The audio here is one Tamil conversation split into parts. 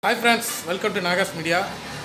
Hi friends welcome to Nagas media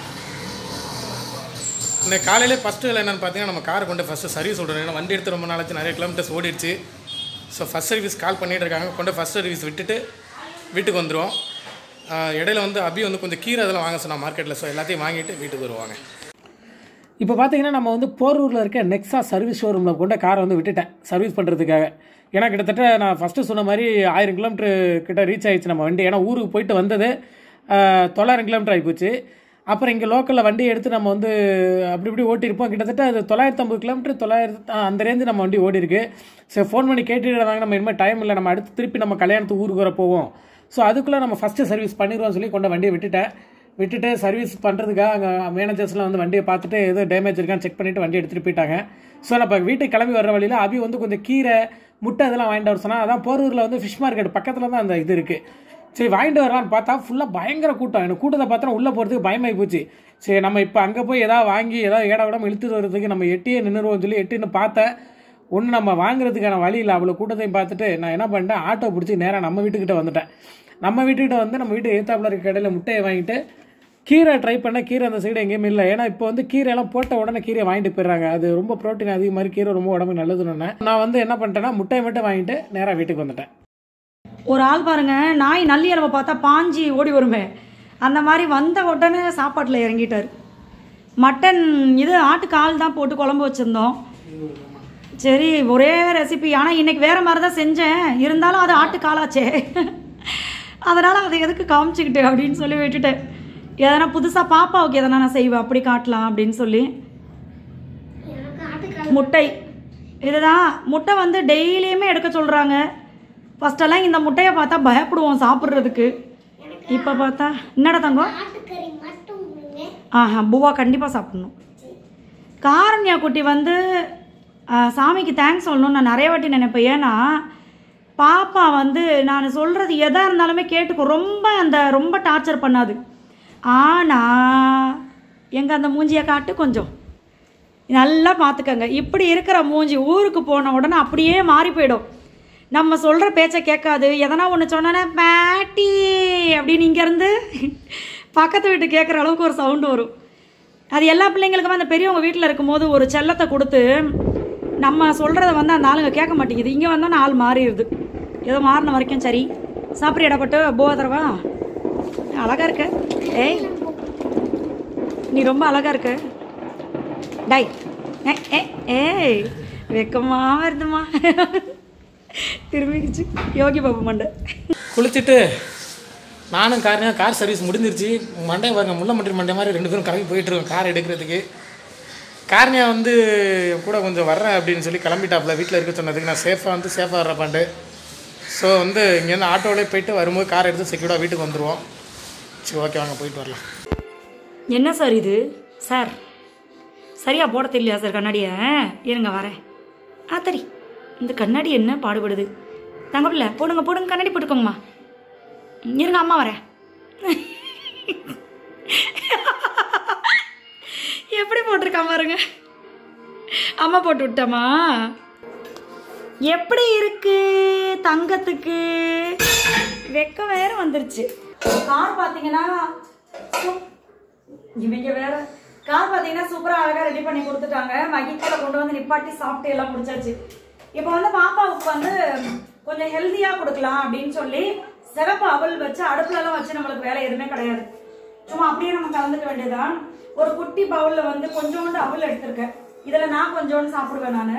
இன்னைக்கு காலையிலே ஃபஸ்ட்டு வேலை என்னென்னு பார்த்தீங்கன்னா நம்ம காரை கொண்டு ஃபஸ்ட்டு சர்வீஸ் விடணும் ஏன்னா வண்டி எடுத்து ரொம்ப நாளாச்சு நிறைய கிலோமீட்டர்ஸ் ஓடிடுச்சு ஸோ ஃபஸ்ட் சர்வீஸ் கால் பண்ணிட்டு இருக்காங்க கொண்டு ஃபஸ்ட் சர்வீஸ் விட்டுட்டு வீட்டுக்கு வந்துடுவோம் ஆஹ் இடையில வந்து அபி வந்து கொஞ்சம் கீரை அதெல்லாம் வாங்க சொன்னா மார்க்கெட்டில் ஸோ எல்லாத்தையும் வாங்கிட்டு வீட்டுக்கு வருவாங்க இப்போ பார்த்தீங்கன்னா நம்ம வந்து போரூரில் இருக்க நெக்ஸா சர்வீஸ் ஷோரூமில் கொண்ட காரை வந்து விட்டுட்டேன் சர்வீஸ் பண்ணுறதுக்காக ஏன்னா கிட்டத்தட்ட நான் ஃபஸ்ட்டு சொன்ன மாதிரி ஆயிரம் கிலோமீட்டர் கிட்ட ரீச் ஆயிடுச்சு நம்ம வண்டி ஏன்னா ஊருக்கு போயிட்டு வந்தது ஆஹ், தொள்ளாயிரம் கிலோமீட்டர் ஆகிப்போச்சு அப்புறம் இங்கே லோக்கலில் வண்டி எடுத்து நம்ம வந்து அப்படி இப்படி ஓட்டியிருப்போம் கிட்டத்தட்ட அது தொள்ளாயிரத்தி ஐம்பது கிலோமீட்டர் தொள்ளாயிரத்து ஆ, அந்த ரேஞ்சு நம்ம வண்டி ஓடி இருக்கு சரி ஃபோன் பண்ணி கேட்டுட்டு இருந்தாங்க நம்ம இனிமேல் டைம் இல்லை நம்ம அடுத்து திருப்பி நம்ம கல்யாணத்துக்கு ஊருக்கு வர போவோம் ஸோ அதுக்குள்ளே நம்ம ஃபஸ்ட்டு சர்வீஸ் பண்ணிடுவோம்னு சொல்லி கொண்ட வண்டியை விட்டுட்டேன் விட்டுட்டு சர்வீஸ் பண்ணுறதுக்காக அங்கே மேனேஜர்ஸ்லாம் வந்து வண்டியை பார்த்துட்டு எதுவும் டேமேஜ் இருக்கான்னு செக் பண்ணிவிட்டு வண்டி எடுத்துகிட்டு போயிட்டாங்க ஸோ நான் இப்போ வீட்டுக்கு கிளம்பி வர வழியில் அபி வந்து கொஞ்சம் கீரை முட்டை இதெல்லாம் வாங்கிட்டு வர சொன்னால் அதான் போரூரில் வந்து ஃபிஷ் மார்க்கெட் பக்கத்தில் தான் அந்த இது இருக்குது சரி வாங்கிட்டு வரலான்னு பார்த்தா ஃபுல்லாக பயங்கர கூட்டம் எனக்கு கூட்டத்தை பார்த்தா உள்ளே போகிறதுக்கு பயமாகி போச்சு சரி நம்ம இப்போ அங்கே போய் ஏதாவது வாங்கி ஏதாவது ஏடா விடாமல் இழுத்துட்டு வர்றதுக்கு நம்ம எட்டியே நின்றுருவோம்னு சொல்லி எட்டின்னு பார்த்தேன் ஒன்று நம்ம வாங்குறதுக்கான வழி இல்லை அவ்வளோ கூட்டத்தையும் பார்த்துட்டு நான் என்ன பண்ணிட்டேன் ஆட்டோ பிடிச்சி நேராக நம்ம வீட்டுக்கிட்ட வந்துட்டேன் நம்ம வீட்டுக்கிட்ட வந்து நம்ம வீட்டு ஏத்தாப்புல இருக்க கடையில் முட்டையை வாங்கிட்டு கீரை ட்ரை பண்ண கீரை அந்த சைடு எங்கேயுமே இல்லை ஏன்னா இப்போ வந்து கீரையெல்லாம் போட்ட உடனே கீரையை வாங்கிட்டு போயிடுறாங்க அது ரொம்ப ப்ரோட்டீன் அதிக மாதிரி கீரை ரொம்ப உடம்புக்கு நல்லதுன்னு நான் வந்து என்ன பண்ணிட்டேன்னா முட்டையை மட்டும் வாங்கிட்டு நேராக வீட்டுக்கு வந்துட்டேன் ஒரு ஆள் பாருங்க நாய் நல்லி இலவை பார்த்தா பாஞ்சி ஓடி வருமே அந்த மாதிரி வந்த உடனே சாப்பாட்டில் இறங்கிட்டார் மட்டன் இது ஆட்டுக்கால் தான் போட்டு குழம்பு வச்சுருந்தோம் சரி ஒரே ரெசிபி ஆனால் இன்னைக்கு வேறு மாதிரி தான் செஞ்சேன் இருந்தாலும் அது ஆட்டுக்காலாச்சே அதனால் அதை எதுக்கு காமிச்சிக்கிட்டு அப்படின்னு சொல்லி விட்டுட்டேன் எதனா புதுசாக பாப்பாவுக்கு எதனா நான் செய்வேன் அப்படி காட்டலாம் அப்படின்னு சொல்லி முட்டை இதுதான் முட்டை வந்து டெய்லியுமே எடுக்க சொல்கிறாங்க ஃபஸ்ட்டெல்லாம் இந்த முட்டையை பார்த்தா பயப்படுவோம் சாப்பிட்றதுக்கு இப்போ பார்த்தா என்னடா தங்கம் ஆட்டுக்கறி மட்டும் கொடுங்க ஆஹா பூவா கண்டிப்பாக சாப்பிடணும் காரண்யா குட்டி வந்து ஆ, சாமிக்கு தேங்க்ஸ் சொல்லணும்னு நான் நிறைய வாட்டி நினைப்பேன் ஏன்னா பாப்பா வந்து நான் சொல்கிறது எதாக இருந்தாலுமே கேட்டுக்கும் ரொம்ப அந்த ரொம்ப டார்ச்சர் பண்ணாது ஆனால் எங்கே அந்த மூஞ்சியை காட்டு கொஞ்சம் நல்லா பார்த்துக்கங்க இப்படி இருக்கிற மூஞ்சி ஊருக்கு போன உடனே அப்படியே மாறி போயிடும் நம்ம சொல்கிற பேச்சை கேட்காது எதனா ஒன்று சொன்னோன்னா பேட்டி அப்படின்னு இங்கேருந்து பக்கத்து வீட்டு கேட்குற அளவுக்கு ஒரு சவுண்டு வரும் அது எல்லா பிள்ளைங்களுக்குமே அந்த பெரியவங்க வீட்டில் இருக்கும்போது ஒரு செல்லத்தை கொடுத்து நம்ம சொல்கிறத வந்து அந்த ஆளுங்க கேட்க மாட்டேங்குது இங்கே வந்தோன்னா ஆள் மாறிடுது ஏதோ மாறின வரைக்கும் சரி சாப்பிட்ற இடப்பட்டு போதரவா அழகா இருக்க ஏய் நீ ரொம்ப அழகா இருக்க டை ஏ ஏ ஏய் வெக்கமா வருதுமா திரும்பிக்கிச்சு யோகி பாபு மண்டை குளிச்சுட்டு நானும் காரையும் கார் சர்வீஸ் முடிஞ்சிருச்சு மண்டே பாருங்க முள்ள மட்டி மண்டை மாதிரி ரெண்டு பேரும் கிளம்பி போயிட்டு இருக்கோம் கார் எடுக்கிறதுக்கு காரணியா வந்து என் கூட கொஞ்சம் வர்றேன் அப்படின்னு சொல்லி கிளம்பிட்டாப்புல வீட்டில் இருக்க சொன்னதுக்கு நான் சேஃபாக வந்து சேஃபாக வர்றப்பாண்டு ஸோ வந்து இங்கேருந்து ஆட்டோவிலே போயிட்டு வரும்போது கார் எடுத்து செக்யூர்டாக வீட்டுக்கு வந்துடுவோம் சரி ஓகே வாங்க போயிட்டு வரலாம் என்ன சார் இது சார் சரியா போட தெரியலையா சார் கண்ணாடியை இருங்க வரேன் ஆ சரி இந்த கண்ணாடி என்ன பாடுபடுது தங்கப்பில்ல போடுங்க போடுங்க கண்ணாடி போட்டுக்கோங்கம்மா இருங்க அம்மா வரேன் எப்படி போட்டிருக்கா பாருங்க அம்மா போட்டு விட்டமா எப்படி இருக்கு தங்கத்துக்கு வெக்கம் வேற வந்துருச்சு கார் பார்த்தீங்கன்னா சூப்- இவங்க வேற கார் பார்த்தீங்கன்னா சூப்பராக அழகாக ரெடி பண்ணி கொடுத்துட்டாங்க மகிழ்ச்சியில கொண்டு வந்து நிப்பாட்டி சாப்பிட்டு எல்லாம் முடிச்சாச்சு இப்போ வந்து பாப்பாவுக்கு வந்து கொஞ்சம் ஹெல்த்தியாக கொடுக்கலாம் அப்படின்னு சொல்லி சிகப்பு அவல் வச்சு அடுப்புலலாம் வச்சு நம்மளுக்கு வேலை எதுவுமே கிடையாது சும்மா அப்படியே நம்ம கலந்துக்க வேண்டியதுதான் ஒரு குட்டி பவுல்ல வந்து கொஞ்சோண்டு அவல் எடுத்திருக்கேன் இதுல நான் கொஞ்சோண்டு சாப்பிடுவேன் நான்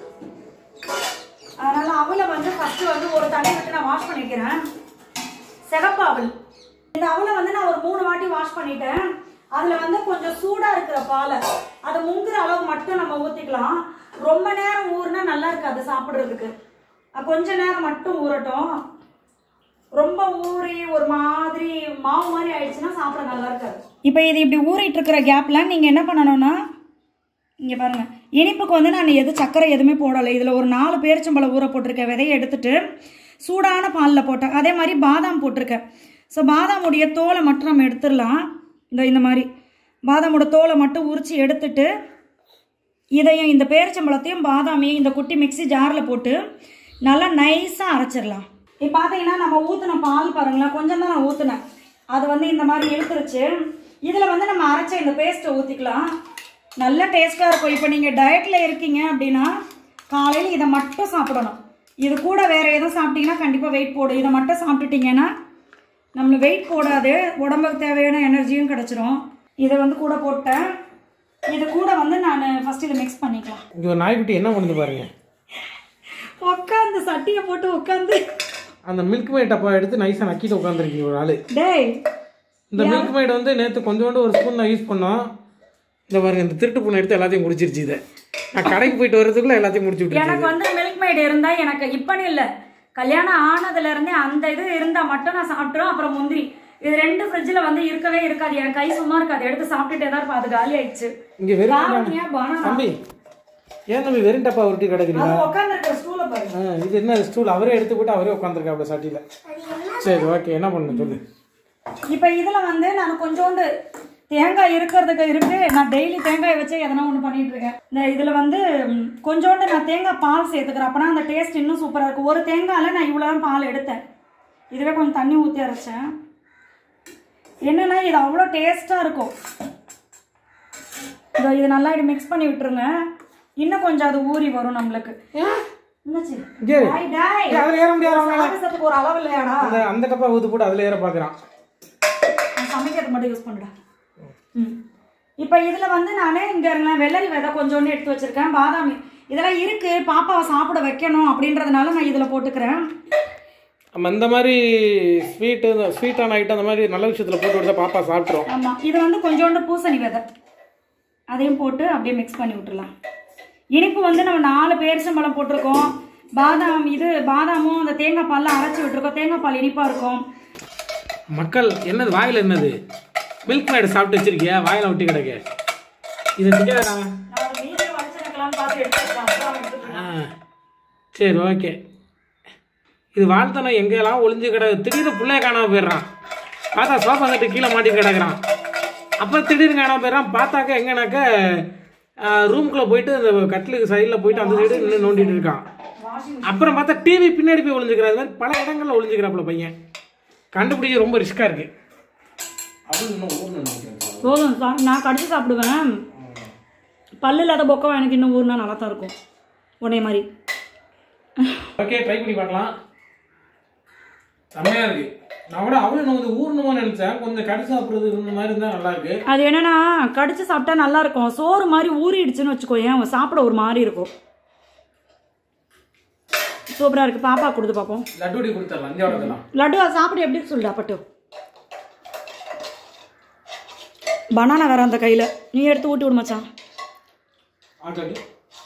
அதனால அவலை வந்து ஃபர்ஸ்ட் வந்து ஒரு தண்ணி விட்டு நான் வாஷ் பண்ணிக்கிறேன் சிகப்பு அவல் இந்த அவலை வந்து நான் ஒரு மூணு வாட்டி வாஷ் பண்ணிட்டேன் அதுல வந்து கொஞ்சம் சூடா இருக்கிற பாலை அது முங்குற அளவு மட்டும் நம்ம ஊத்திக்கலாம் ரொம்ப நேரம் ஊறினா நல்லா இருக்காது சாப்பிடுறதுக்கு அஹ் கொஞ்ச நேரம் மட்டும் ஊறட்டும் ரொம்ப ஊறி ஒரு மாதிரி மாவு மாதிரி ஆயிடுச்சுன்னா சாப்பிட நல்லா இருக்காது இப்போ இது இப்படி ஊறிட்டு இருக்கிற கேப்ல நீங்க என்ன பண்ணணும்னா இங்கே பாருங்க இனிப்புக்கு வந்து நான் எது சர்க்கரை எதுவுமே போடலை இதில் ஒரு நாலு பேரிச்சம்பழம் ஊற போட்டிருக்கேன் விதையை எடுத்துட்டு சூடான பாலில் போட்டேன் அதே மாதிரி பாதாம் போட்டிருக்கேன் ஸோ பாதாமுடைய தோலை மட்டும் நம்ம எடுத்துடலாம் இந்த இந்த மாதிரி பாதாமோட தோலை மட்டும் உரித்து எடுத்துட்டு இதையும் இந்த பேரிச்சம்பழத்தையும் பாதாமையும் இந்த குட்டி மிக்ஸி ஜாரில் போட்டு நல்லா நைஸாக அரைச்சிடலாம் இப்போ பார்த்தீங்கன்னா நம்ம ஊற்றின பால் பாருங்களேன் கொஞ்சம் தான் நான் ஊற்றினேன் அது வந்து இந்த மாதிரி இழுத்துருச்சு இதில் வந்து நம்ம அரைச்ச இந்த பேஸ்ட்டை ஊற்றிக்கலாம் நல்ல டேஸ்ட்டாக இருக்கும் இப்போ நீங்கள் டயட்டில் இருக்கீங்க அப்படின்னா காலையில் இதை மட்டும் சாப்பிடணும் இது கூட வேறு எதுவும் சாப்பிட்டீங்கன்னா கண்டிப்பாக வெயிட் போடும் இதை மட்டும் சாப்பிட்டுட்டீங்கன்னா நம்மளுக்கு வெயிட் போடாது உடம்புக்கு தேவையான எனர்ஜியும் கிடச்சிரும் இதை வந்து கூட போட்டேன் இது கூட வந்து நான் ஃபஸ்ட் இதை மிக்ஸ் பண்ணிக்கலாம் இங்கே ஒரு நாய்க்குட்டி என்ன பண்ணுது பாருங்க உட்காந்து சட்டியை போட்டு உட்காந்து அந்த மில்க் மேட் டப்பா எடுத்து நைஸாக நக்கிட்டு உட்காந்துருக்கீங்க ஒரு ஆள் டேய் இந்த மில்க் மேட் வந்து நேற்று கொஞ்சோண்டு ஒரு ஸ்பூன் நான் யூஸ் பண்ணோம் இந்த பாருங்க இந்த திருட்டு பூனை எடுத்து எல்லாத்தையும் குடிச்சிருச்சு இதை நான் கடைக்கு போயிட்டு வர்றதுக்குள்ள எல்லாத்தையும் முடிச்சு விட்டுருச்சு எனக்கு வந்து மில்க் மேட் இருந்தா எனக்கு இப்பன்னு இல்லை கல்யாணம் ஆனதுல இருந்தே அந்த இது இருந்தா மட்டும் நான் சாப்பிட்டுரும் அப்புறம் முந்திரி இது ரெண்டு ஃப்ரிட்ஜில் வந்து இருக்கவே இருக்காது என் கை சும்மா இருக்காது எடுத்து சாப்பிட்டுட்டே தான் இருப்பேன் அது காலி ஆயிடுச்சு இங்கே வெறும் காரணியா பனானா தம்பி ஏன் தம்பி வெறும் டப்பா உருட்டி கிடக்குறீங்க அது உட்காந்து இருக்கிற ஸ்டூல பாரு ஆ, இது என்ன ஸ்டூல் அவரே எடுத்து போட்டு அவரே உட்காந்துருக்காப்ல சட்டியில் சரி ஓகே என்ன பண்ணணும் சொல்லு இப்போ இதுல வந்து நான் கொஞ்சோண்டு தேங்காய் இருக்கிறதுக்கு இருக்கு நான் டெய்லி தேங்காய் வச்சு எதனா ஒன்று பண்ணிட்டு இருக்கேன் இந்த இதுல வந்து ம், கொஞ்சோண்டு நான் தேங்காய் பால் சேர்த்துக்கிறேன் அப்பனா அந்த டேஸ்ட் இன்னும் சூப்பரா இருக்கும் ஒரு தேங்காயில நான் இவ்வளோ பால் எடுத்தேன் இதுவே கொஞ்சம் தண்ணி ஊற்றி அரைச்சேன் என்னன்னா இது அவ்வளோ டேஸ்ட்டாக இருக்கும் இதோ இது நல்லா இப்படி மிக்ஸ் பண்ணி விட்டுருங்க இன்னும் கொஞ்சம் அது ஊறி வரும் நம்மளுக்கு என்னாச்சு இங்கே இரு. டாய், டாய். இங்கே அதில் ஏற முடியாது அவனால. சாப்பிட்றதுக்கு ஒரு அளவு இல்லையாடா அந்த அந்த டப்பா ஊத்து போட்டு அதில் ஏற பார்க்குறான் நான் சமைக்கிறது மட்டும் யூஸ் பண்ணுறேன் ம் இப்போ இதில் வந்து நான் இங்கே இருங்களேன் வெள்ளரி விதை கொஞ்சோண்டு எடுத்து வச்சுருக்கேன் பாதாமி இதெல்லாம் இருக்குது பாப்பாவை சாப்பிட வைக்கணும் அப்படின்றதுனால நான் இதில் போட்டுக்கிறேன் நம்ம இந்த மாதிரி ஸ்வீட்டு ஸ்வீட்டான ஐட்டம் அந்த மாதிரி நல்ல விஷயத்தில் போட்டு விட்டா பாப்பா சாப்பிட்றோம் ஆமாம் இது வந்து கொஞ்சோண்டு பூசணி விதை அதையும் போட்டு அப்படியே மிக்ஸ் பண்ணி விட்டுறலாம் இனிப்பு வந்து நம்ம நாலு பேரிச்சம்பழம் போட்டிருக்கோம் பாதாம் இது பாதாமும் அந்த தேங்காய் பால்லாம் அரைச்சி விட்டுருக்கோம் தேங்காய் பால் இனிப்பாக இருக்கும் மக்கள் என்னது வாயில் என்னது மில்க் மேட் சாப்பிட்டு வச்சிருக்கியா வாயில் ஒட்டி கிடக்கு இது திங்காதா நான் வீடியோ வச்சுருக்கலாம்னு பார்த்து எடுத்துக்கலாம் ஆ சரி ஓகே இது வாழ்த்தனம் எங்கெல்லாம் ஒளிஞ்சு கிடக்கு திடீர்னு பிள்ளைய காணாம போயிடுறான் பார்த்தா சோஃபா கட்டு கீழே மாட்டி கிடக்குறான் அப்புறம் திடீர்னு காணாம போயிடுறான் பார்த்தாக்க எங்கனாக்க ரூம்குள்ளே போயிட்டு அந்த கட்டிலுக்கு சைடில் போயிட்டு அந்த சைடு நின்று நோண்டிட்டு இருக்கான் அப்புறம் பார்த்தா டிவி பின்னாடி போய் ஒளிஞ்சுக்கிறான் அது மாதிரி பல இடங்களில் ஒளிஞ்சுக்கிறாப்புல பையன் கண்டுபிடிக்க ரொம்ப ரிஸ்க்காக இருக்கு போதும் சா- நான் கடிச்சு சாப்பிடுவேன் பல்லு இல்லாத பொக்கம் எனக்கு இன்னும் ஊர்னா நல்லா தான் இருக்கும் உன்னைய மாதிரி ஓகே ட்ரை பண்ணி பார்க்கலாம் செம்மையா இருக்கு நான் கூட அவ்வளோ நான் வந்து ஊர்ணுமோ நினைச்சேன் கொஞ்சம் கடி சாப்பிட்றது இந்த மாதிரி இருந்தால் நல்லா இருக்கு அது என்னன்னா கடிச்சு சாப்பிட்டா நல்லா இருக்கும் சோறு மாதிரி ஊறிடுச்சுன்னு வச்சுக்கோ ஏன் சாப்பிட ஒரு மாதிரி இருக்கும் சூப்பராக இருக்கு பாப்பா கொடுத்து பார்ப்போம் லட்டுடி கொடுத்துடலாம் இங்கே வளர்க்கலாம் லட்டு அதை சாப்பிட்டு எப்படி சொல்லுடா பட்டு பனானா வேற அந்த கையில் நீ எடுத்து ஊட்டி விடு மச்சான் ஆட்டாடி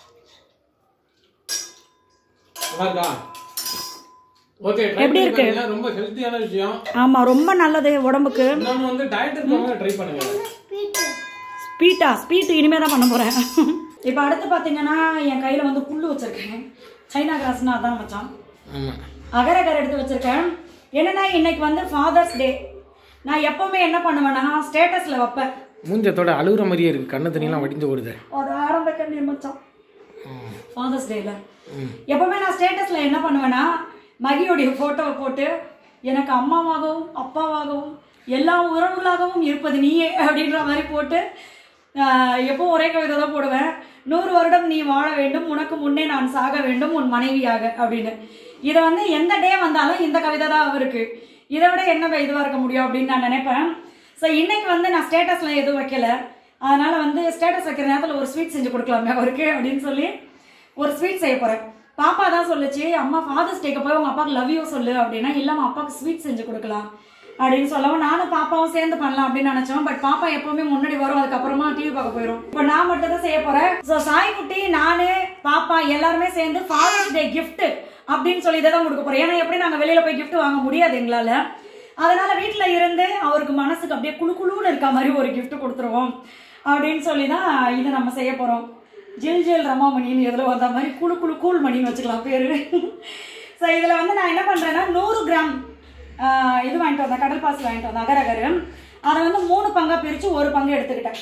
நல்லா இருக்கா ஓகே எப்படி இருக்கு? ரொம்ப ஹெல்த்தியான விஷயம் ஆமாம் ரொம்ப நல்லது உடம்புக்கு இன்னொன்று வந்து டயட் இருக்கவங்க ட்ரை பண்ணுங்க ஸ்பீட்டா ஸ்பீட் இனிமே தான் பண்ண போகிறேன் இப்போ அடுத்து பார்த்தீங்கன்னா என் கையில் வந்து புல்லு வச்சுருக்கேன் சைனா கிராஸ்னா அதான் மச்சான் ஆமாம் அகரகர் எடுத்து வச்சிருக்கேன் என்னன்னா இன்னைக்கு வந்து ஃபாதர்ஸ் டே நான் எப்பவுமே என்ன பண்ணுவேன்னா ஸ்டேட்டஸில் வைப்பேன் மூஞ்சத்தோட அழுகுற மாதிரியே இருக்கு கண்ணு தண்ணியெல்லாம் வடிந்து ஓடுது அது ஆரம்ப கண்ணி மச்சான் ஃபாதர்ஸ் டேல எப்பவுமே நான் ஸ்டேட்டஸில் என்ன பண்ணுவேன்னா மகியோடைய ஃபோட்டோவை போட்டு எனக்கு அம்மாவாகவும் அப்பாவாகவும் எல்லா உறவுகளாகவும் இருப்பது நீயே அப்படின்ற மாதிரி போட்டு ஆஹ், எப்போ ஒரே கவிதை தான் போடுவேன் நூறு வருடம் நீ வாழ வேண்டும் உனக்கு முன்னே நான் சாக வேண்டும் உன் மனைவியாக அப்படின்னு இதை வந்து எந்த டே வந்தாலும் இந்த கவிதை தான் அவருக்கு இதை விட என்ன இதுவாக இருக்க முடியும் அப்படின்னு நான் நினைப்பேன் ஸோ இன்னைக்கு வந்து நான் ஸ்டேட்டஸில் எதுவும் வைக்கல அதனால வந்து ஸ்டேட்டஸ் வைக்கிற நேரத்தில் ஒரு ஸ்வீட் செஞ்சு கொடுக்கலாமே அவருக்கு அப்படின்னு சொல்லி ஒரு ஸ்வீட் செய்ய போகிறேன் பாப்பா தான் சொல்லுச்சு அம்மா ஃபாதர்ஸ் டேக்கு போய் உங்கள் அப்பாவுக்கு லவ் யூ சொல்லு அப்படின்னா இல்லாம அப்பாவுக்கு ஸ்வீட் செஞ்சு கொடுக்கலாம் அப்படின்னு சொல்லவும் நானும் பாப்பாவும் சேர்ந்து பண்ணலாம் அப்படின்னு நினைச்சோம் பட் பாப்பா எப்பவுமே முன்னாடி வரும் அதுக்கப்புறமா டிவி பார்க்க போயிடும் இப்போ நான் மட்டும் தான் செய்ய போறேன் ஸோ சாய்க்குட்டி நானு பாப்பா எல்லாருமே சேர்ந்து ஃபாதர்ஸ் டே gift அப்படின்னு சொல்லி இதை தான் கொடுக்க போறோம் ஏன்னா எப்படி நாங்கள் வெளியில போய் gift வாங்க முடியாது எங்களால அதனால வீட்டில் இருந்து அவருக்கு மனசுக்கு அப்படியே குளு குளுன்னு இருக்க மாதிரி ஒரு gift கொடுத்துருவோம் அப்படின்னு சொல்லி தான் இதை நம்ம செய்ய போறோம் ஜில் ஜில் ரமாமணின்னு எதில் வந்த மாதிரி குளு குளு கூல் மணின்னு வச்சுக்கலாம் பேரு ஸோ இதில் வந்து நான் என்ன பண்ணுறேன்னா நூறு கிராம் ஆஹ், இது வாங்கிட்டு வந்தேன் கடல் பாசி வாங்கிட்டு வந்தேன் அகரகரு அதை வந்து மூணு பங்காக பிரித்து ஒரு பங்கு எடுத்துக்கிட்டேன்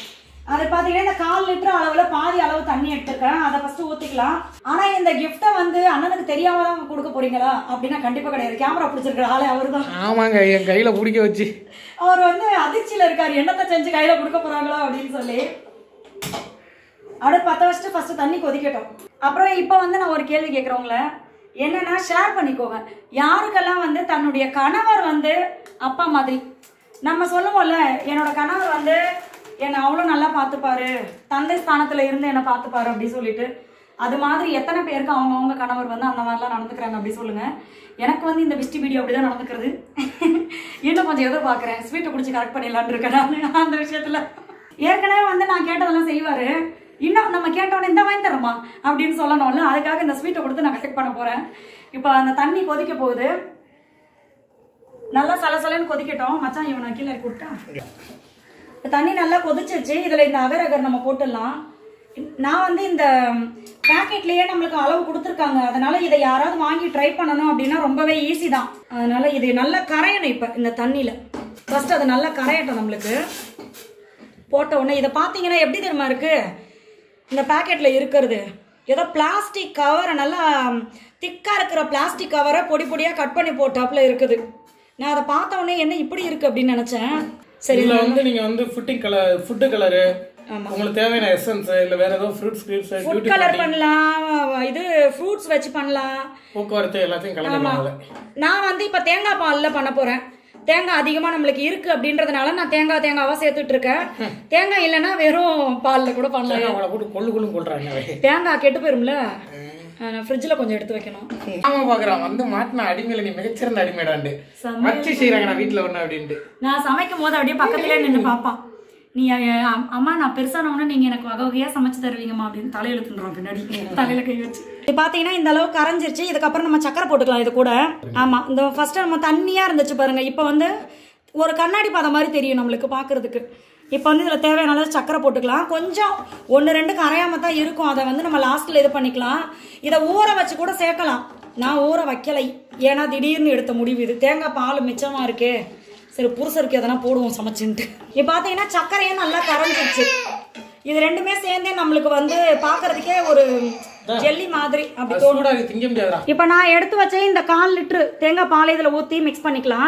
அது பார்த்தீங்கன்னா இந்த கால் லிட்டர் அளவில் பாதி அளவு தண்ணி எடுத்துருக்கேன் அதை ஃபஸ்ட்டு ஊற்றிக்கலாம் ஆனால் இந்த கிஃப்ட்டை வந்து அண்ணனுக்கு தெரியாம தான் கொடுக்க போறீங்களா அப்படின்னா கண்டிப்பாக கிடையாது கேமரா பிடிச்சிருக்கிற ஆளே அவர் தான் ஆமாங்க என் கையில் பிடிக்க வச்சு அவர் வந்து அதிர்ச்சியில் இருக்கார் என்னத்தை செஞ்சு கையில் கொடுக்க போகிறாங்களோ அப்படின்னு சொல்லி அடுப்பு பற்ற வச்சுட்டு ஃபஸ்ட்டு தண்ணி கொதிக்கட்டும் அப்புறம் இப்போ வந்து நான் ஒரு கேள்வி கேட்குறவங்கள என்னன்னா ஷேர் பண்ணிக்கோங்க யாருக்கெல்லாம் வந்து தன்னுடைய கணவர் வந்து அப்பா மாதிரி நம்ம சொல்லுவோம்ல என்னோட கணவர் வந்து என்னை அவ்வளோ நல்லா பார்த்துப்பாரு தந்தை ஸ்தானத்தில் இருந்து என்னை பார்த்துப்பாரு அப்படி சொல்லிட்டு அது மாதிரி எத்தனை பேருக்கு அவங்கவுங்க கணவர் வந்து அந்த மாதிரிலாம் நடந்துக்கிறாங்க அப்படி சொல்லுங்க எனக்கு வந்து இந்த பிஸ்டி வீடியோ அப்படி தான் நடந்துக்கிறது இன்னும் கொஞ்சம் எதிர்பார்க்குறேன் ஸ்வீட்டை பிடிச்சி கரெக்ட் பண்ணிடலான்னு இருக்கேன் நான் அந்த விஷயத்தில் ஏற்கனவே வந்து நான் கேட்டதெல்லாம் செய்வாரு இன்னும் நம்ம கேட்டோன்னே இந்த வாங்கி தரமா அப்படின்னு சொல்லணும்ல அதுக்காக இந்த ஸ்வீட்டை கொடுத்து நான் கலெக்ட் பண்ண போறேன் இப்போ அந்த தண்ணி கொதிக்க போகுது நல்லா சலசலன்னு கொதிக்கட்டும் மச்சான் இவனை கீழே இறக்கி விட்டான் இப்போ தண்ணி நல்லா கொதிச்சிருச்சு இதில் இந்த அகர் அகர் நம்ம போட்டுடலாம் நான் வந்து இந்த பேக்கெட்லேயே நம்மளுக்கு அளவு கொடுத்துருக்காங்க அதனால இதை யாராவது வாங்கி ட்ரை பண்ணணும் அப்படின்னா ரொம்பவே ஈஸி தான் அதனால இது நல்லா கரையணும் இப்போ இந்த தண்ணியில் ஃபர்ஸ்ட் அது நல்லா கரையட்டும் நம்மளுக்கு போட்ட உடனே இதை பார்த்தீங்கன்னா எப்படி தெரியுமா இருக்கு இந்த பேக்கெட்ல இருக்கிறது ஏதோ பிளாஸ்டிக் கவரை நல்லா திக்கா இருக்கிற பிளாஸ்டிக் கவரை பொடி பொடியா கட் பண்ணி போட்டாப்புல இருக்குது நான் அதை பார்த்த உடனே என்ன இப்படி இருக்கு அப்படின்னு நினைச்சேன் சரி இதுல வந்து நீங்க வந்து ஃபுட்டிங் கலர் ஃபுட்டு கலரு உங்களுக்கு தேவையான எசன்ஸ் இல்ல வேற ஏதோ fruits grapes food beauty colour பண்ணலாம் இது ஃப்ரூட்ஸ் வச்சு பண்ணலாம் போக்குவரத்து எல்லாத்தையும் கலந்துருவாங்க நான் வந்து இப்போ தேங்காய் பாலில் பண்ண போறேன் தேங்காய் அதிகமாக நம்மளுக்கு இருக்கு அப்படின்றதுனால நான் தேங்காய் தேங்காவா சேர்த்துட்டு இருக்கேன் தேங்காய் இல்லைன்னா வெறும் பாலில் கூட பண்ணலாம் அவளை போட்டு கொள்ளு கொள்ளு கொள்றாங்க தேங்காய் கெட்டு போயிரும்ல ஃப்ரிட்ஜில் கொஞ்சம் எடுத்து வைக்கணும் ஆமா பாக்குறான் வந்து மாட்டின அடிமையில நீ மிகச்சிறந்த அடிமைடாண்டு வச்சு செய்யறாங்க நான் வீட்டுல ஒண்ணு அப்படின்ட்டு நான் சமைக்கும் போது அப்படியே பக்கத்துலேயே நின்று பார்ப்பான் நீ அஹ், அம்- அம்மா நான் பெருசானவொன்னே நீங்கள் எனக்கு வகை வகையாக சமைச்சு தருவீங்கம்மா அப்படின்னு தலையில தின்றுவோம் பின்னாடி தலையில கை வச்சு இது பார்த்தீங்கன்னா இந்த அளவு கரைஞ்சிருச்சு இதுக்கப்புறம் நம்ம சக்கரை போட்டுக்கலாம் இது கூட ஆமாம் இந்த ஃபர்ஸ்ட் நம்ம தண்ணியாக இருந்துச்சு பாருங்க இப்போ வந்து ஒரு கண்ணாடி பதம் மாதிரி தெரியும் நம்மளுக்கு பார்க்கறதுக்கு இப்போ வந்து இதில் தேவையான அளவு சக்கரை போட்டுக்கலாம் கொஞ்சம் ஒன்று ரெண்டு கரையாம தான் இருக்கும் அதை வந்து நம்ம லாஸ்ட்டில் இது பண்ணிக்கலாம் இதை ஊற வச்சு கூட சேர்க்கலாம் நான் ஊற வைக்கலை ஏன்னா திடீர்னு எடுத்த முடிவு இது தேங்காய் பால் மிச்சமாக இருக்கே சரி புருஷருக்கு எதனா போடுவோம் சமைச்சுன்ட்டு இப்போ பார்த்தீங்கன்னா சர்க்கரையும் நல்லா கரைஞ்சிருச்சு இது ரெண்டுமே சேர்ந்தே நம்மளுக்கு வந்து பார்க்கறதுக்கே ஒரு ஜெல்லி மாதிரி அப்படி தோணும் சூடா இருக்கு, திங்க முடியாதுடா இப்போ நான் எடுத்து வச்ச இந்த கால் லிட்டரு தேங்காய் பால் இதில் ஊற்றி மிக்ஸ் பண்ணிக்கலாம்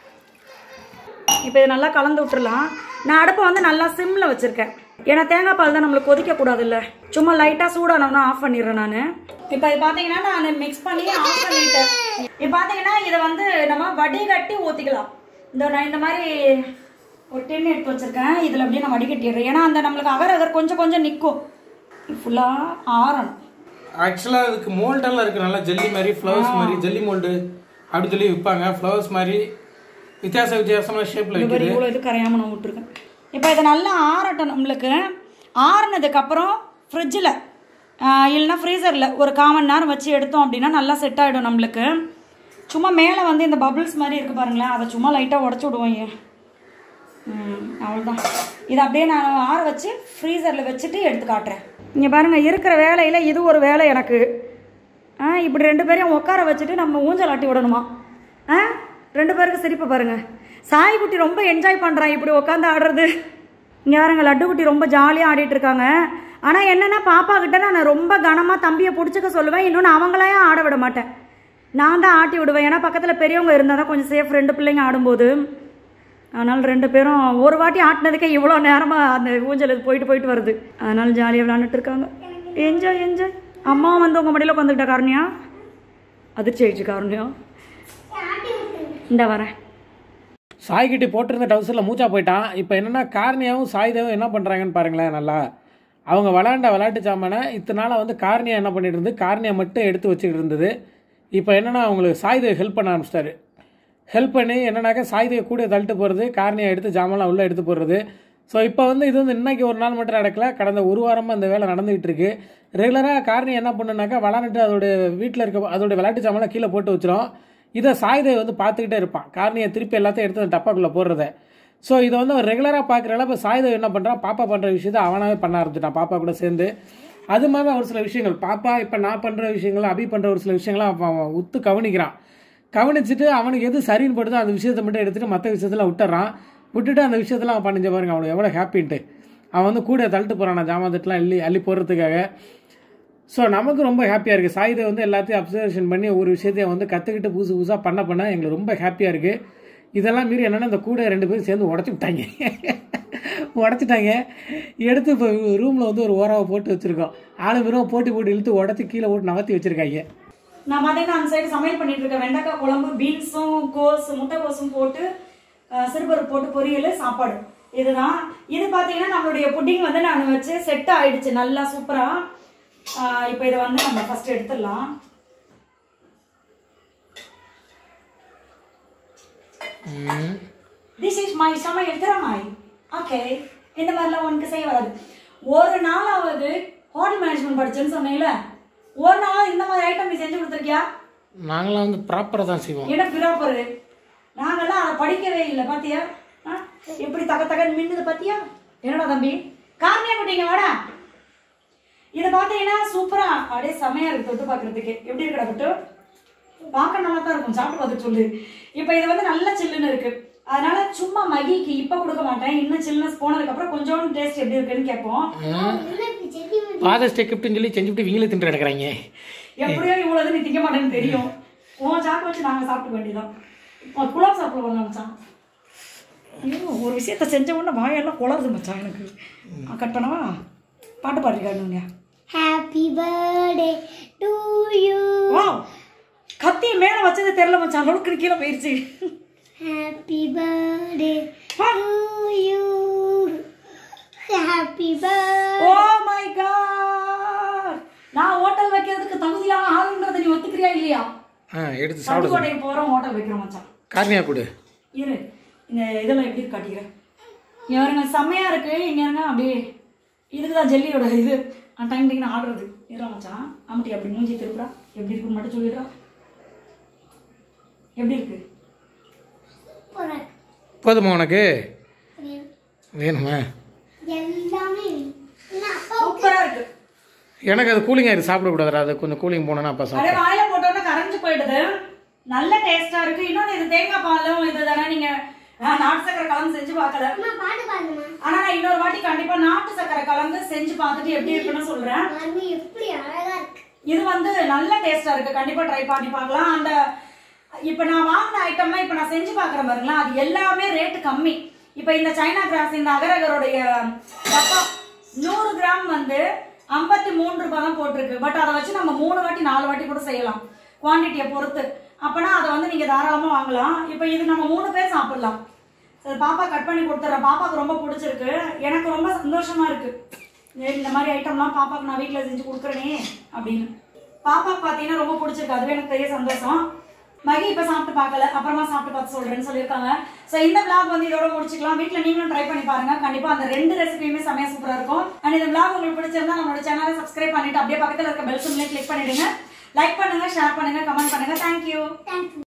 இப்போ இது நல்லா கலந்து விட்டுறலாம் நான் அடுப்பை வந்து நல்லா சிம்மில் வச்சுருக்கேன் ஏன்னா தேங்காய் பால் தான் நம்மளுக்கு கொதிக்க கூடாதுல்ல சும்மா லைட்டாக சூடானோம்னா ஆஃப் பண்ணிடுறேன் நான் இப்போ இது பார்த்தீங்கன்னா நான் மிக்ஸ் பண்ணி ஆஃப் பண்ணிட்டேன் இப்போ பார்த்தீங்கன்னா இதை வந்து நம்ம வடிகட்டி ஊற்றிக்கலாம் இந்த நான் இந்த மாதிரி ஒரு டின் எடுத்து வச்சுருக்கேன் இதில் அப்படியே நான் வடிகட்டிடுறேன் ஏன்னா அந்த நம்மளுக்கு அகர் அகர் கொஞ்சம் கொஞ்சம் நிற்கும் ஃபுல்லாக ஆறணும் ஆக்சுவலா அதுக்கு மோல்டெல்லாம் இருக்கு நல்லா ஜெல்லி மாதிரி ஃப்ளவர்ஸ் மாதிரி ஜெல்லி மோல்டு அப்படி சொல்லி விற்பாங்க ஃப்ளவர்ஸ் மாதிரி வித்தியாச வித்தியாசமான ஷேப்ல இந்த மாதிரி விற்கிது இவ்வளோ இது கரையாமல் நான் விட்டுருக்கேன் இப்போ இதை நல்லா ஆறட்டும் நம்மளுக்கு ஆறுனதுக்கப்புறம் ஃப்ரிட்ஜில் இல்லைன்னா ஃப்ரீசரில் ஒரு காமன் நேரம் வச்சு எடுத்தோம் அப்படின்னா நல்லா செட் ஆகிடும் நம்மளுக்கு சும்மா மேலே வந்து இந்த பபிள்ஸ் மாதிரி இருக்குது பாருங்களேன் அதை சும்மா லைட்டாக உடச்சி விடுவோம் ஏன் ம் அவ்வளோதான் இதை அப்படியே நான் ஆற வச்சு ஃப்ரீசரில் வச்சுட்டு எடுத்து காட்டுறேன் இங்கே பாருங்கள் இருக்கிற வேலையில் இது ஒரு வேலை எனக்கு ஆ இப்படி ரெண்டு பேரையும் உட்கார வச்சுட்டு நம்ம ஊஞ்சல் ஆட்டி விடணுமா ஆ ரெண்டு பேருக்கு சிரிப்பு பாருங்க சாய் குட்டி ரொம்ப என்ஜாய் பண்ணுறான் இப்படி உட்காந்து ஆடுறது இங்கே பாருங்க லட்டு குட்டி ரொம்ப ஜாலியாக ஆடிட்டு இருக்காங்க ஆனால் என்னென்னா பாப்பா கிட்ட நான் ரொம்ப கனமாக தம்பியை பிடிச்சிக்க சொல்லுவேன் இன்னொன்று அவங்களையும் ஆட விட மாட்டேன் நான் தான் ஆட்டி விடுவேன் ஏன்னா பக்கத்தில் பெரியவங்க இருந்தால் தான் கொஞ்சம் சேஃப் ரெண்டு பிள்ளைங்க ஆடும்போது அதனால் ரெண்டு பேரும் ஒரு வாட்டி ஆட்டினதுக்கே இவ்வளோ நேரமாக அந்த ஊஞ்சல் இது போயிட்டு போயிட்டு வருது அதனால் ஜாலியாக விளாண்டுட்டு இருக்காங்க என்ஜாய் என்ஜாய் அம்மா வந்து உங்கள் மடியில் உட்காந்துக்கிட்டா காரணியா அதிர்ச்சி ஆயிடுச்சு காரணியா இந்த வரேன் சாய்கிட்டி போட்டிருந்த டவுசரில் மூச்சா போயிட்டான் இப்போ என்னன்னா கார்னியாவும் சாய்தேவும் என்ன பண்ணுறாங்கன்னு பாருங்களேன் நல்லா அவங்க விளாண்ட விளையாட்டு சாமானை இத்தனை நாளாக வந்து கார்னியா என்ன பண்ணிட்டு இருந்து கார்னியா மட்டும் எடுத்து வச்சுக்கிட்டு இருந்தது இப்போ என்னன்னா அவங்களுக்கு சாய்தேவ் ஹெல்ப் பண்ண ஆரம்பிச்சிட்டாரு ஹெல்ப் பண்ணி என்னன்னாக்கா சாய்தேவ் கூட தள்ளிட்டு போகிறது கார்னியா எடுத்து ஜாமான்லாம் உள்ளே எடுத்து போடுறது ஸோ இப்போ வந்து இது வந்து இன்னைக்கு ஒரு நாள் மட்டும் நடக்கல கடந்த ஒரு வாரமாக இந்த வேலை நடந்துகிட்டு இருக்கு ரெகுலராக கார்னியா என்ன பண்ணுனாக்கா விளாண்டுட்டு அதோட வீட்டில் இருக்க அதோட விளையாட்டு சாமான்லாம் கீழே போட்டு வச்சிரும் இதை சாய்தேவ் வந்து பார்த்துக்கிட்டே இருப்பான் காரணியை திருப்பி எல்லாத்தையும் எடுத்து அந்த டப்பாக்குள்ளே போடுறத ஸோ இதை வந்து அவன் ரெகுலராக பார்க்குறல இப்போ சாய்தேவ் என்ன பண்ணுறான் பாப்பா பண்ணுற விஷயத்த அவனாவே பண்ண ஆரம்பிச்சிட்டான் பாப்பா கூட சேர்ந்து அது மாதிரி ஒரு சில விஷயங்கள் பாப்பா இப்போ நான் பண்ணுற விஷயங்கள் அபி பண்ணுற ஒரு சில விஷயங்களை அவன் அவன் உத்து கவனிக்கிறான் கவனிச்சுட்டு அவனுக்கு எது சரின்னு படுதோ அந்த விஷயத்தை மட்டும் எடுத்துட்டு மற்ற விஷயத்தெல்லாம் விட்டுறான் விட்டுட்டு அந்த விஷயத்தெல்லாம் அவன் பண்ணிஞ்ச பாருங்க அவனுக்கு எவ்வளோ ஹாப்பின்ட்டு அவன் வந்து கூட தள்ளிட்டு போகிறான் ஜாமான் தட்டுலாம் அள்ளி அள்ளி போடுறதுக்காக ஸோ நமக்கு ரொம்ப ஹாப்பியாக இருக்குது சாயுதை வந்து எல்லாத்தையும் அப்சர்வேஷன் பண்ணி ஒரு விஷயத்தையும் வந்து கற்றுக்கிட்டு புதுசு புதுசாக பண்ண பண்ண எங்களுக்கு ரொம்ப ஹாப்பியாக இருக்குது இதெல்லாம் மீறி என்னென்னா இந்த கூட ரெண்டு பேரும் சேர்ந்து உடச்சி விட்டாங்க உடச்சிட்டாங்க எடுத்து இப்போ ரூமில் வந்து ஒரு ஓராவை போட்டு வச்சுருக்கோம் ஆளு பேரும் போட்டி போட்டு இழுத்து உடச்சி கீழே போட்டு நகர்த்தி வச்சுருக்காங்க நான் பார்த்தீங்கன்னா அந்த சைடு சமையல் பண்ணிட்டு இருக்கேன் வெண்டைக்காய் குழம்பு பீன்ஸும் கோஸ் முட்டைக்கோஸும் போட்டு அஹ், சிறுபருப்பு போட்டு பொரியல் சாப்பாடு இதுதான் இது பார்த்தீங்கன்னா நம்மளுடைய புட்டிங் வந்து நான் வச்சு செட் ஆயிடுச்சு நல்லா சூப்பராக இப்போ இதை வந்து நம்ம ஃபர்ஸ்ட் எடுத்துடலாம் திஸ் இஸ் மை சமையல் திறமை ஓகே இந்த மாதிரிலாம் உனக்கு செய்ய வராது ஒரு நாளாவது ஹோட்டல் மேனேஜ்மெண்ட் படிச்சேன்னு சொன்னீங்கல்ல ஒரு நாள் இந்த மாதிரி ஐட்டம் நீ செஞ்சு கொடுத்துருக்கியா நாங்களாம் வந்து ப்ராப்பராக தான் செய்வோம் என்ன பிராப்பரு நாங்கெல்லாம் அதை படிக்கவே இல்லை பாத்தியா ஆ? எப்படி தக தகன்னு மின்னுது பாத்தியா என்னடா தம்பி காரணியா போட்டீங்க வாடா இதை பார்த்தீங்கன்னா சூப்பரா அப்படியே செமையா இருக்கு தொட்டு பார்க்கறதுக்கு எப்படி இருக்குடா பட்டு பார்க்க நல்லா தான் இருக்கும் சாப்பிட்டு பார்த்து சொல்லு இப்போ இது வந்து நல்ல சில்லுன்னு இருக்கு அதனால சும்மா மகிக்கு இப்போ கொடுக்க மாட்டேன் இன்னும் சில்லுனஸ் போனதுக்கு அப்புறம் கொஞ்சோண்டு டேஸ்ட் எப்படி இருக்குன்னு கேட்போம் எனக்கு செடி ஃபாதர்ஸ் டே கிஃப்ட்னு சொல்லி செஞ்சுட்டு இவங்களே தின்று கிடக்குறாங்க எப்படியோ இவ்வளவு நீ திங்க மாட்டேன்னு தெரியும் உன் சாக்கு வச்சு நாங்க சாப்பிட்டு வேண்டியதான் உன் குலாப் சாப்பிட வரலாம் மச்சான் ஐயோ ஒரு விஷயத்த செஞ்ச உடனே வாயெல்லாம் குளருது மச்சான் எனக்கு கட் பண்ணவா பாட்டு பாடிருக்காங்க ஹாப்பி பர்த்டே டு யூ வா கத்தி மேல வச்சது தெரியல மச்சான் அளவுக்கு கீழே போயிருச்சு ஹாப்பி பர்த்டே வா. To you happy birthday oh my god நான் ஹோட்டல் வைக்கிறதுக்கு தகுதியான ஆளுன்றதை நீ ஒத்துக்கிறியா இல்லையா ஆ எடுத்து சாப்பிடு சட்டுக்கோட்டைக்கு போறோம் ஹோட்டல் வைக்கிறோம் மச்சான் காரணியா கொடு இரு இந்த இதெல்லாம் எப்படி இருக்கு காட்டிக்கிறேன் இங்க பாருங்க செம்மையா இருக்கு இங்க இருங்க அப்படியே இதுக்கு தான் ஜெல்லியோட இது டைம் டைம் ஆடுறது இதெல்லாம் மச்சான் ஆமாட்டி அப்படி மூஞ்சி திருப்புறா எப்படி இருக்குன்னு மட்டும் சொல்லிடுறா எப்படி இருக்கு போறேன் போதுமா உனக்கு வேணுமா எல்லாமே நான் அப்பா சூப்பரா இருக்கு எனக்கு அது கூலிங் ஆயிருக்கு சாப்பிடக்கூடாது அது கொஞ்சம் கூலிங் போனோன்னா அப்போ சாப்பிடும் அப்படியே வாயில போட்டோன்னா கரைஞ்சு போயிடுது நல்ல டேஸ்டா இருக்கு இன்னொன்று இது தேங்காய் பாலும் இது தானே நீங்க ஆ, நாட்டு சக்கரை கலந்து செஞ்சு பார்க்கல அம்மா பாட்டு பாடுமா ஆனா நான் இன்னொரு வாட்டி கண்டிப்பா நாட்டு சக்கரை கலந்து செஞ்சு பார்த்துட்டு எப்படி இருக்குன்னு சொல்றேன் மம்மி எப்படி அழகா இருக்கு இது வந்து நல்ல டேஸ்டா இருக்கு கண்டிப்பா ட்ரை பண்ணி பார்க்கலாம் அந்த இப்போ நான் வாங்கின ஐட்டம்லாம் இப்போ நான் செஞ்சு பார்க்குறேன் பாருங்களேன் அது எல்லாமே ரேட்டு கம்மி இப்போ இந்த சைனா கிராஸ் இந்த அகரகருடைய டப்பா நூறு கிராம் வந்து ஐம்பத்தி மூணு ரூபாய் தான் போட்டிருக்கு பட் அதை வச்சு நம்ம மூணு வாட்டி நாலு வாட்டி கூட செய்யலாம் குவான்டிட்டியை பொறுத்து அப்போனா அதை வந்து நீங்கள் தாராளமாக வாங்கலாம் இப்போ இது நம்ம மூணு பேர் சாப்பிடலாம் சரி பாப்பா கட் பண்ணி கொடுத்துட்றேன் பாப்பாவுக்கு ரொம்ப பிடிச்சிருக்கு எனக்கு ரொம்ப சந்தோஷமா இருக்கு ஏய், இந்த மாதிரி ஐட்டம்லாம் பாப்பாக்கு நான் வீட்டில் செஞ்சு கொடுக்குறேனே அப்படின்னு பாப்பாக்கு பார்த்தீங்கன்னா ரொம்ப பிடிச்சிருக்கு அதுவே எனக்கு பெரிய சந்தோஷம் மகி இப்போ சாப்பிட்டு பார்க்கல அப்புறமா சாப்பிட்டு பார்த்து சொல்றேன்னு சொல்லியிருக்காங்க ஸோ இந்த vlog வந்து இதோட முடிச்சுக்கலாம் வீட்டில் நீங்களும் ட்ரை பண்ணி பாருங்க கண்டிப்பாக அந்த ரெண்டு ரெசிபியுமே செமையா சூப்பராக இருக்கும் அண்ட் இந்த vlog உங்களுக்கு பிடிச்சிருந்தா நம்மளோட சேனலை சப்ஸ்கிரைப் பண்ணிட்டு அப்படியே பக்கத்தில் இருக்க பெல் சிம்லேயே கிளிக் பண்ணிடுங்க லைக் பண்ணுங்க ஷேர் பண்ணுங்க கமெண்ட் பண்ணுங்க தேங்க்யூ தேங்க்யூ